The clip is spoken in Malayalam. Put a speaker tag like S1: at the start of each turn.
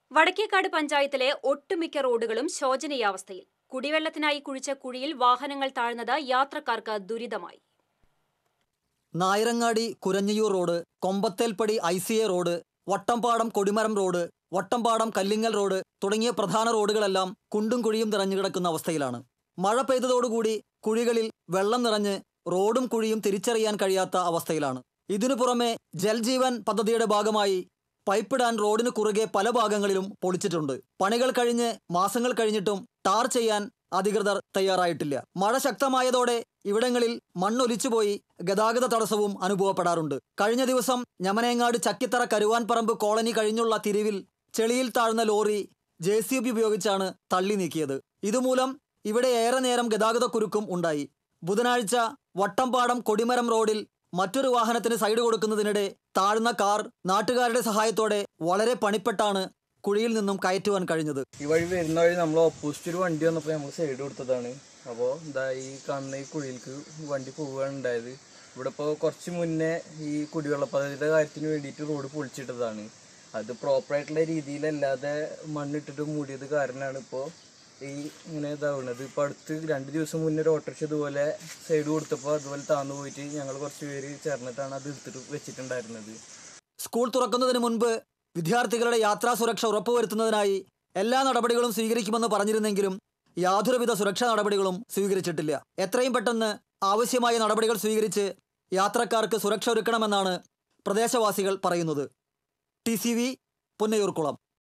S1: വടക്കേക്കാട് പഞ്ചായത്തിലെ ഒട്ടുമിക്ക റോഡുകളും ശോചനീയാവസ്ഥയിൽ കുടിവെള്ളത്തിനായി കുഴിച്ച കുഴിയിൽ വാഹനങ്ങൾ താഴ്ന്നത് യാത്രക്കാർക്ക് ദുരിതമായി
S2: Nayarangadi Kuranjiyoor road Kombathelppadi I C A road Vattampadam Kodimaram road വട്ടംപാടം Kallingal road തുടങ്ങിയ പ്രധാന റോഡുകളെല്ലാം കുണ്ടും കുഴിയും നിറഞ്ഞു കിടക്കുന്ന അവസ്ഥയിലാണ് മഴ പെയ്തതോടുകൂടി കുഴികളിൽ വെള്ളം നിറഞ്ഞ് റോഡും കുഴിയും തിരിച്ചറിയാൻ കഴിയാത്ത അവസ്ഥയിലാണ് ഇതിനു പുറമെ ജൽജീവൻ പദ്ധതിയുടെ ഭാഗമായി പൈപ്പിടാൻ റോഡിന് കുറുകെ പല ഭാഗങ്ങളിലും പൊളിച്ചിട്ടുണ്ട് പണികൾ കഴിഞ്ഞ് മാസങ്ങൾ കഴിഞ്ഞിട്ടും ടാർ ചെയ്യാൻ അധികൃതർ തയ്യാറായിട്ടില്ല മഴ ശക്തമായതോടെ ഇവിടങ്ങളിൽ മണ്ണൊലിച്ചുപോയി ഗതാഗത തടസ്സവും അനുഭവപ്പെടാറുണ്ട് കഴിഞ്ഞ ദിവസം ഞമനേങ്ങാട് ചക്കിത്തറ കരുവാൻപറമ്പ് കോളനി കഴിഞ്ഞുള്ള തിരിവിൽ ചെളിയിൽ താഴ്ന്ന ലോറി ജെ സി ബി ഉപയോഗിച്ചാണ് തള്ളി നീക്കിയത് ഇതുമൂലം ഇവിടെ ഏറെ നേരം ഗതാഗത കുരുക്കും ഉണ്ടായി ബുധനാഴ്ച വട്ടംപാടം കൊടിമരം റോഡിൽ മറ്റൊരു വാഹനത്തിന് സൈഡ് കൊടുക്കുന്നതിനിടെ താഴ്ന്ന കാർ നാട്ടുകാരുടെ സഹായത്തോടെ വളരെ പണിപ്പെട്ടാണ് കുഴിയിൽ നിന്നും കയറ്റുവാൻ കഴിഞ്ഞത്
S3: ഈ വഴി വരുന്ന വഴി നമ്മൾ ഓപ്പോസിറ്റ് ഒരു വണ്ടി വന്നപ്പോൾ നമ്മൾ സൈഡ് കൊടുത്തതാണ് അപ്പോൾ ഇതാ ഈ കാണുന്ന ഈ കുഴിയിലേക്ക് വണ്ടി പോവുകയാണ് ഉണ്ടായത് ഇവിടെ ഇപ്പോൾ കുറച്ച് മുന്നേ ഈ കുടിവെള്ള പദ്ധതിയുടെ കാര്യത്തിന് വേണ്ടിയിട്ട് റോഡ് പൊളിച്ചിട്ടതാണ് അത് പ്രോപ്പറായിട്ടുള്ള രീതിയിലല്ലാതെ മണ്ണിട്ടിട്ട് മൂടിയത് കാരണമാണ് ഇപ്പോൾ ഈ ഇങ്ങനെ ഇതാവുന്നത് ഇപ്പോൾ അടുത്ത് രണ്ട് ദിവസം മുന്നേ ഒരു ഓട്ടോറിക്ഷ ഇതുപോലെ സൈഡ് കൊടുത്തപ്പോൾ അതുപോലെ താന്നു പോയിട്ട് ഞങ്ങൾ കുറച്ച് പേര് ചേർന്നിട്ടാണ് അത് എടുത്തിട്ട് വെച്ചിട്ടുണ്ടായിരുന്നത്
S2: സ്കൂൾ തുറക്കുന്നതിന് മുൻപ് വിദ്യാർത്ഥികളുടെ യാത്രാ സുരക്ഷ ഉറപ്പുവരുത്തുന്നതിനായി എല്ലാ നടപടികളും സ്വീകരിക്കുമെന്ന് പറഞ്ഞിരുന്നെങ്കിലും യാതൊരുവിധ സുരക്ഷാ നടപടികളും സ്വീകരിച്ചിട്ടില്ല എത്രയും പെട്ടെന്ന് ആവശ്യമായ നടപടികൾ സ്വീകരിച്ച് യാത്രക്കാർക്ക് സുരക്ഷ ഒരുക്കണമെന്നാണ് പ്രദേശവാസികൾ പറയുന്നത് ടി സി വി പുന്നയൂർക്കുളം